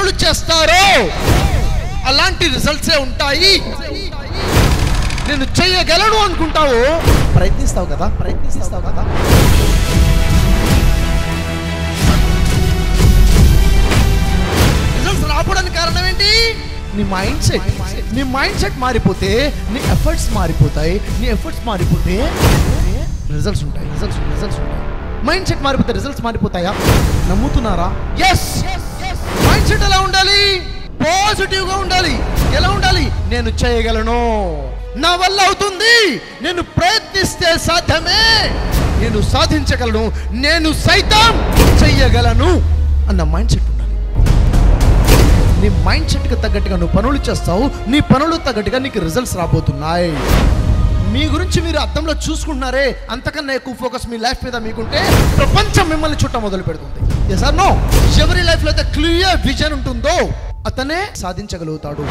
పనులు చేస్తారో అలాంటి రిజల్ట్సే ఉంటాయి నేను చెయ్యగలను అనుకుంటావు ప్రయత్నిస్తావు కదా ప్రయత్నిస్తావు కదా రిజల్ట్స్ రాకపోవడానికి కారణం ఏంటి నీ మైండ్ సెట్ నీ మైండ్ సెట్ మారిపోతే నీ ఎఫర్ట్స్ మారిపోతాయి నీ ఎఫర్ట్స్ మారిపోతే రిజల్ట్స్ ఉంటాయి రిజల్ట్స్ రిజల్ట్స్ ఉంటాయి మైండ్ సెట్ మారిపోతే రిజల్ట్స్ మారిపోతాయా నమ్ముతున్నారా ఎస్ మైండ్ సెట్ ఎలా ఉండాలి పాజిటివ్ గా ఉండాలి ఎలా ఉండాలి నేను చేయగలను నా వల్ల అవుతుంది నేను ప్రయత్నిస్తే సాధ్యమే నేను సాధించగలను నేను సైతం చెయ్యగలను అన్న మైండ్ సెట్ ఉండాలి నీ మైండ్ సెట్కి తగ్గట్టుగా నువ్వు పనులు చేస్తావు నీ పనులు తగ్గట్టుగా నీకు రిజల్ట్స్ రాబోతున్నాయి మీ గురించి మీరు అర్థంలో చూసుకుంటున్నారే అంతకన్నా ఎక్కువ ఫోకస్ మీ లైఫ్ మీద మీకుంటే ప్రపంచం మిమ్మల్ని చుట్ట మొదలు పెడుతుంది ఎస్ ఆర్ నో ఎవరి లైఫ్లో అయితే క్లియర్ విజన్ ఉంటుందో అతనే సాధించగలుగుతాడు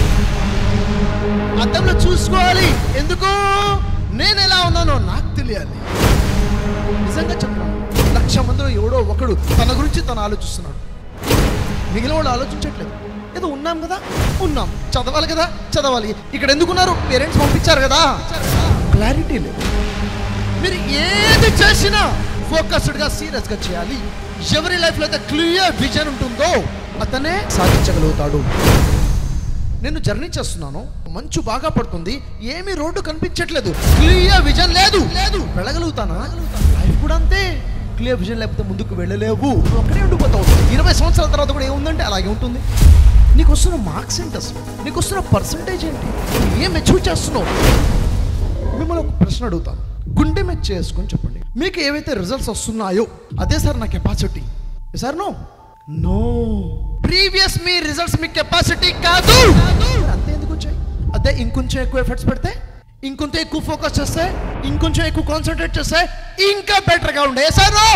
అద్దంలో చూసుకోవాలి ఎందుకు నేను ఎలా ఉన్నానో నాకు తెలియాలి నిజంగా చెప్తాను లక్ష మందిలో ఎవడో ఒకడు తన గురించి తను ఆలోచిస్తున్నాడు మిగిలిన వాళ్ళు ఆలోచించట్లేదు ఏదో ఉన్నాం కదా ఉన్నాం చదవాలి కదా చదవాలి ఇక్కడ ఎందుకున్నారు పేరెంట్స్ పంపించారు కదా క్లారిటీ లేదు మీరు ఏది చేసినా ఫోకస్డ్గా సీరియస్గా చేయాలి ఎవరి లైఫ్లో అయితే క్లియర్ విజన్ ఉంటుందో అతనే సాధించగలుగుతాడు నేను జర్నీ చేస్తున్నాను మంచు బాగా పడుతుంది ఏమీ రోడ్డు కనిపించట్లేదు క్లియర్ విజన్ లేదు లేదు వెళ్ళగలుగుతానా లైఫ్ కూడా అంతే క్లియర్ విజన్ లేకపోతే ముందుకు వెళ్ళలేవు నువ్వు అక్కడే ఉండిపోతావు ఇరవై సంవత్సరాల తర్వాత కూడా ఏముందంటే అలాగే ఉంటుంది నీకు వస్తున్న మార్క్స్ ఏంటి అసలు నీకు వస్తున్న పర్సంటేజ్ ఏంటి నువ్వు ఏం అచీవ్ చేస్తున్నావు మిమ్మల్ని ఒక ప్రశ్న అడుగుతాను గుండె మెచ్ చేసుకొని చెప్పండి మీకు ఏవైతే రిజల్ట్స్ వస్తున్నాయో అదే సార్ నా capacity sir no no previous మీ రిజల్ట్స్ మీ కెపాసిటీ కాదు అంతే ఎందుకు వచ్చాయి అదే ఇంకొంచెం ఎక్కువ ఎఫర్ట్స్ పెడితే ఇంకొంచెం ఎక్కువ ఫోకస్ చేస్తే ఇంకొంచెం ఎక్కువ కాన్సన్ట్రేట్ చేస్తే ఇంకా బెటర్గా ఉండే సార్ నో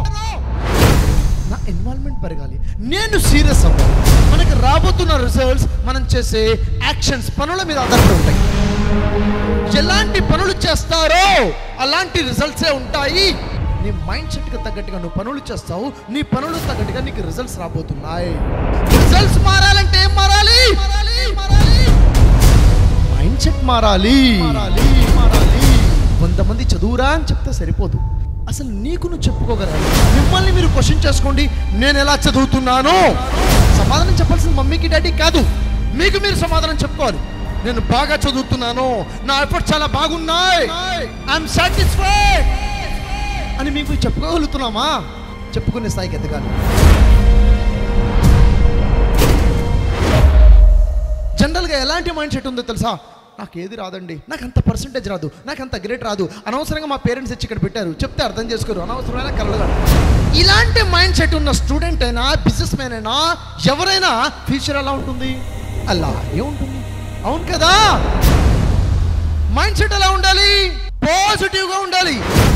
నా ఇన్వాల్వ్మెంట్ పెరగాలి నేను సీరియస్ అవ్వాలి మనకి రాబోతున్న రిజల్ట్స్ మనం చేసే యాక్షన్స్ పనుల మీద ఆధారపడి ఉంటాయి ఎలాంటి పనులు చేస్తారో అలాంటి రిజల్ట్సే ఉంటాయి నీ మైండ్ సెట్కి తగ్గట్టుగా నువ్వు పనులు చేస్తావు నీ పనులు తగ్గట్టుగా నీకు రిజల్ట్స్ రాబోతున్నాయి రిజల్ట్స్ మారాలంటే ఏం మారాలి మైండ్ సెట్ మారాలి కొంతమంది చదువురా అని చెప్తే సరిపోదు అసలు నీకు నువ్వు చెప్పుకోగలగాలి మిమ్మల్ని మీరు క్వశ్చన్ చేసుకోండి నేను ఎలా చదువుతున్నాను సమాధానం చెప్పాల్సింది మమ్మీకి డాడీ కాదు మీకు మీరు సమాధానం చెప్పుకోవాలి నేను బాగా చదువుతున్నాను నా ఎఫర్ట్స్ చాలా బాగున్నాయి ఐఎమ్ సాటిస్ఫైడ్ అని మీకు చెప్పుకోగలుగుతున్నామా చెప్పుకునే స్థాయికి ఎదగాలి జనరల్గా ఎలాంటి మైండ్ సెట్ ఉందో తెలుసా నాకు ఏది రాదండి నాకు అంత పర్సంటేజ్ రాదు నాకు అంత గ్రేట్ రాదు అనవసరంగా మా పేరెంట్స్ వచ్చి ఇక్కడ పెట్టారు చెప్తే అర్థం చేసుకోరు అనవసరమైన కలలు ఇలాంటి మైండ్ సెట్ ఉన్న స్టూడెంట్ అయినా బిజినెస్ మ్యాన్ అయినా ఎవరైనా ఫ్యూచర్ ఎలా ఉంటుంది అలాగే ఉంటుంది అవును కదా మైండ్ సెట్ ఎలా ఉండాలి పాజిటివ్గా ఉండాలి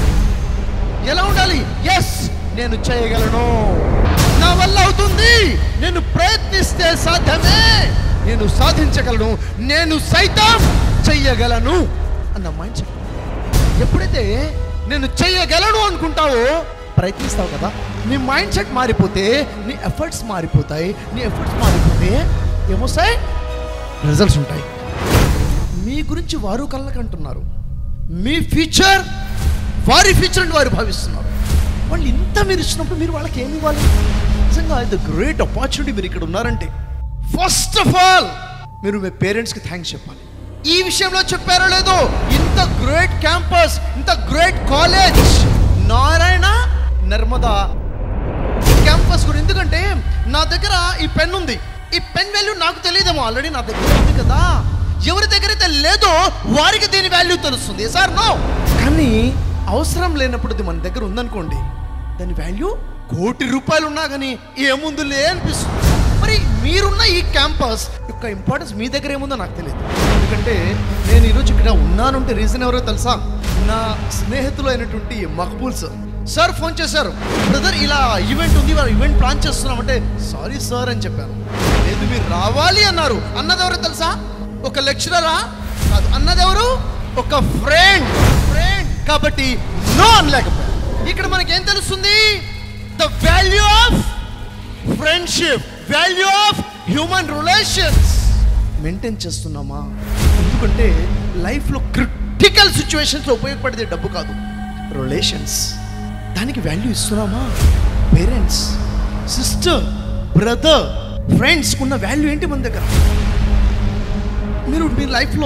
ఎలా ఉండాలి ఎస్ నేను చేయగలను నా వల్ల అవుతుంది నేను ప్రయత్నిస్తే సాధ్యమే నేను సాధించగలను నేను సైతం చెయ్యగలను అన్న మైండ్ సెట్ ఎప్పుడైతే నేను చెయ్యగలను అనుకుంటావో ప్రయత్నిస్తావు కదా నీ మైండ్ సెట్ మారిపోతే నీ ఎఫర్ట్స్ మారిపోతాయి నీ ఎఫర్ట్స్ మారిపోతే ఏమొస్తాయి రిజల్ట్స్ ఉంటాయి మీ గురించి వారు కళ్ళకంటున్నారు మీ ఫ్యూచర్ వారి ఫ్యూచర్ అని వారు భావిస్తున్నారు వాళ్ళు ఇంత మీరు ఇచ్చినప్పుడు మీరు వాళ్ళకి ఏమి ఇవ్వాలి నిజంగా ఇది గ్రేట్ ఆపర్చునిటీ మీరు ఇక్కడ ఉన్నారంటే ఫస్ట్ ఆఫ్ ఆల్ మీరు మీ పేరెంట్స్కి థ్యాంక్స్ చెప్పాలి ఈ విషయంలో చెప్పారో లేదో ఇంత గ్రేట్ క్యాంపస్ ఇంత great college Narayana Narmada campus కూడా ఎందుకంటే నా దగ్గర ఈ పెన్ ఉంది ఈ పెన్ వాల్యూ నాకు తెలియదేమో ఆల్రెడీ నా దగ్గర ఉంది కదా ఎవరి దగ్గర అయితే లేదో వారికి దీని వాల్యూ తెలుస్తుంది సార్ నో కానీ అవసరం లేనప్పుడు ఇది మన దగ్గర ఉందనుకోండి దాని వాల్యూ కోటి రూపాయలు ఉన్నా కానీ ఏముందులే అనిపిస్తుంది మరి మీరున్న ఈ క్యాంపస్ యొక్క ఇంపార్టెన్స్ మీ దగ్గర ఏముందో నాకు తెలియదు ఎందుకంటే నేను ఈరోజు ఇక్కడ ఉన్నానంటే రీజన్ ఎవరో తెలుసా నా స్నేహితులు అయినటువంటి మక్బూల్ సార్ సార్ ఫోన్ చేశారు బ్రదర్ ఇలా ఈవెంట్ ఉంది వాళ్ళు ఈవెంట్ ప్లాన్ చేస్తున్నామంటే సారీ సార్ అని చెప్పాను లేదు మీరు రావాలి అన్నారు అన్నదెవరో తెలుసా ఒక లెక్చరరా కాదు అన్నదెవరు ఒక ఫ్రెండ్ ఫ్రెండ్ కాబట్టి నో అనలేకపోయాను ఇక్కడ మనకేం తెలుస్తుంది the value of friendship value of human relations maintain చేస్తున్నామా ఎందుకంటే లైఫ్లో క్రిటికల్ సిచ్యువేషన్స్లో ఉపయోగపడేది డబ్బు కాదు రిలేషన్స్ దానికి వాల్యూ ఇస్తున్నామా పేరెంట్స్ సిస్టర్ బ్రదర్ ఫ్రెండ్స్ ఉన్న వాల్యూ ఏంటి మన దగ్గర మీరు మీ లైఫ్లో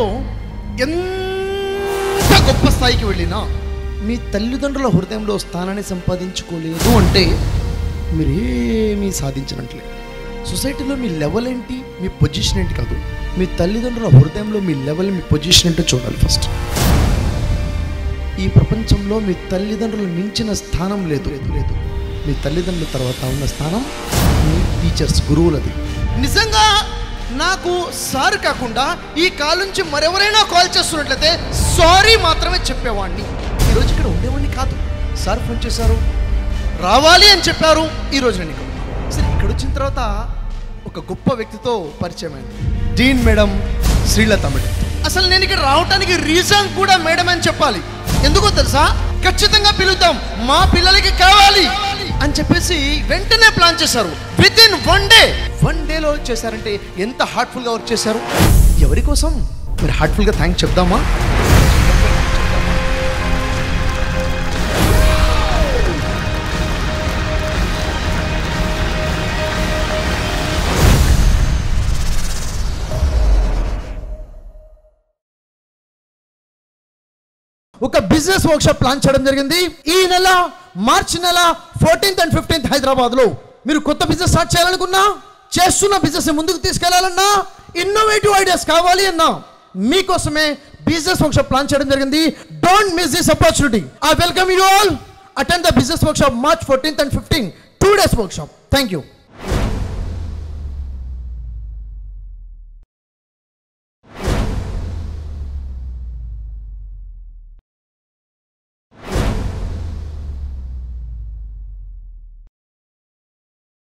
ఎంత గొప్ప స్థాయికి వెళ్ళినా మీ తల్లిదండ్రుల హృదయంలో స్థానాన్ని సంపాదించుకోలేదు అంటే మీరు ఏమీ సాధించినట్లే సొసైటీలో మీ లెవెల్ ఏంటి మీ పొజిషన్ ఏంటి కాదు మీ తల్లిదండ్రుల హృదయంలో మీ లెవెల్ మీ పొజిషన్ ఏంటో చూడాలి ఫస్ట్ ఈ ప్రపంచంలో మీ తల్లిదండ్రులు మించిన స్థానం లేదు లేదు లేదు మీ తల్లిదండ్రుల తర్వాత ఉన్న స్థానం మీ టీచర్స్ గురువులది నిజంగా నాకు సార్ కాకుండా ఈ కాల్ నుంచి మరెవరైనా కాల్ చేస్తున్నట్లయితే సారీ మాత్రమే చెప్పేవాడిని ఈరోజు ఇక్కడ ఉండేవాడిని కాదు సార్ ఫోన్ చేశారు రావాలి అని చెప్పారు ఈరోజు నేను ఇక్కడ ఉన్నాను. సరే ఇక్కడ వచ్చిన తర్వాత ఒక గొప్ప వ్యక్తితో పరిచయం అయింది డీన్ మేడం శ్రీలత మేడం అసలు నేను ఇక్కడ రావడానికి రీజన్ కూడా మేడం అని చెప్పాలి ఎందుకో తెలుసా ఖచ్చితంగా పిలుద్దాం మా పిల్లలకి కావాలి అని చెప్పేసి వెంటనే ప్లాన్ చేశారు within one day one డేలో చేశారంటే ఎంత హార్ట్ఫుల్గా వర్క్ చేశారు ఎవరి కోసం మరి హార్ట్ఫుల్గా థ్యాంక్స్ చెప్దామా ఒక బిజినెస్ వర్క్షాప్ ప్లాన్ చేయడం జరిగింది ఈ నెల మార్చి నెల ఫోర్టీన్త్ అండ్ ఫిఫ్టీన్త్ హైదరాబాద్ లో మీరు కొత్త బిజినెస్ స్టార్ట్ చేయాలనుకున్నా చేస్తున్న బిజినెస్ ముందుకు తీసుకెళ్లాలన్నా ఇన్నోవేటివ్ ఐడియాస్ కావాలి అన్నా మీకోసమే బిజినెస్ వర్క్షాప్ ప్లాన్ చేయడం జరిగింది don't miss this opportunity I welcome you all attend the business workshop March fourteenth and fifteen two days workshop thank you